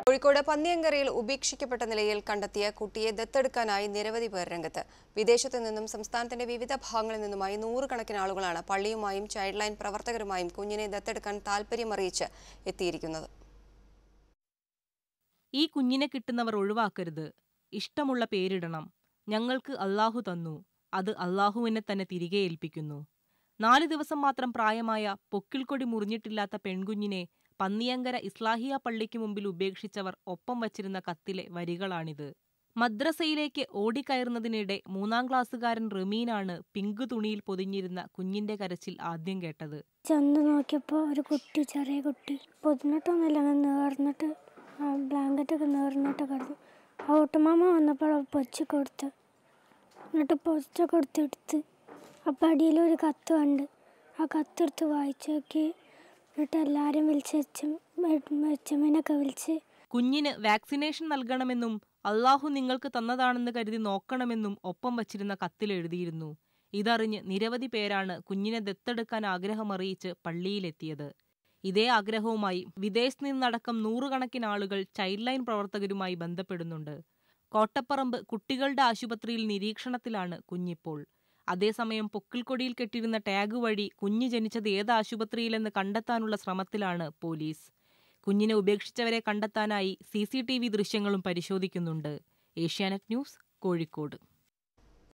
കോഴിക്കോട് പന്നിയങ്കരയിൽ ഉപേക്ഷിക്കപ്പെട്ട നിലയിൽ കണ്ടെത്തിയ കുട്ടിയെ ദത്തെടുക്കാനായി നിരവധി പേർ രംഗത്ത് വിദേശത്തു നിന്നും സംസ്ഥാനത്തിന്റെ വിവിധ ഭാഗങ്ങളിൽ നിന്നുമായി നൂറുകണക്കിന് ആളുകളാണ് പള്ളിയുമായും ചൈൽഡ് ലൈൻ പ്രവർത്തകരുമായും കുഞ്ഞിനെ ദത്തെടുക്കാൻ താൽപര്യമറിയിച്ച് എത്തിയിരിക്കുന്നത് ഈ കുഞ്ഞിനെ കിട്ടുന്നവർ ഒഴിവാക്കരുത് ഇഷ്ടമുള്ള പേരിടണം ഞങ്ങൾക്ക് അല്ലാഹു തന്നു അത് അല്ലാഹുവിനെ തന്നെ തിരികെ ഏൽപ്പിക്കുന്നു നാല് ദിവസം മാത്രം പ്രായമായ പൊക്കിൾക്കൊടി മുറിഞ്ഞിട്ടില്ലാത്ത പെൺകുഞ്ഞിനെ പന്നിയങ്കര ഇസ്ലാഹിയ പള്ളിക്ക് മുമ്പിൽ ഉപേക്ഷിച്ചവർ ഒപ്പം വച്ചിരുന്ന കത്തിലെ വരികളാണിത് മദ്രസയിലേക്ക് ഓടിക്കയറുന്നതിനിടെ മൂന്നാം ക്ലാസ്സുകാരൻ റമീനാണ് പിങ്ക് തുണിയിൽ പൊതിഞ്ഞിരുന്ന കുഞ്ഞിന്റെ കരച്ചിൽ ആദ്യം കേട്ടത് ചെന്ന് നോക്കിയപ്പോൾ ഒരു കുട്ടി ചെറിയ കുട്ടി പൊതിഞ്ഞിട്ടൊന്നുമില്ല അങ്ങനെ നേർന്നിട്ട് ബ്ലാങ്കറ്റൊക്കെ നേർന്നിട്ട് കിടന്നു ആ ഓട്ടുമാമ വന്നപ്പോൾ പൊച്ച് കൊടുത്ത് എന്നിട്ട് പൊച്ച കൊടുത്തെടുത്ത് അപ്പം അടിയിൽ ഒരു കത്ത് കണ്ട് ആ കത്തെടുത്ത് വായിച്ചു നോക്കി എന്നിട്ട് എല്ലാവരും വിളിച്ച് അച്ഛൻ അച്ഛമ്മേനൊക്കെ വിളിച്ച് കുഞ്ഞിന് വാക്സിനേഷൻ നൽകണമെന്നും അള്ളാഹു നിങ്ങൾക്ക് തന്നതാണെന്ന് കരുതി നോക്കണമെന്നും ഒപ്പം വച്ചിരുന്ന കത്തിൽ എഴുതിയിരുന്നു ഇതറിഞ്ഞ് നിരവധി പേരാണ് കുഞ്ഞിനെ ദത്തെടുക്കാൻ ആഗ്രഹമറിയിച്ച് പള്ളിയിലെത്തിയത് ഇതേ ആഗ്രഹവുമായി വിദേശത്ത് നിന്നടക്കം നൂറുകണക്കിന് ആളുകൾ ചൈൽഡ് ലൈൻ പ്രവർത്തകരുമായി ബന്ധപ്പെടുന്നുണ്ട് കോട്ടപ്പറമ്പ് കുട്ടികളുടെ ആശുപത്രിയിൽ നിരീക്ഷണത്തിലാണ് കുഞ്ഞിപ്പോൾ അതേസമയം പൊക്കിൾക്കൊടിയിൽ കെട്ടിരുന്ന ടാഗ് വഴി കുഞ്ഞ് ജനിച്ചത് ഏത് ആശുപത്രിയിലെന്ന് കണ്ടെത്താനുള്ള ശ്രമത്തിലാണ് പോലീസ് കുഞ്ഞിനെ ഉപേക്ഷിച്ചവരെ കണ്ടെത്താനായി സി ദൃശ്യങ്ങളും പരിശോധിക്കുന്നുണ്ട് ഏഷ്യാനെറ്റ് ന്യൂസ് കോഴിക്കോട്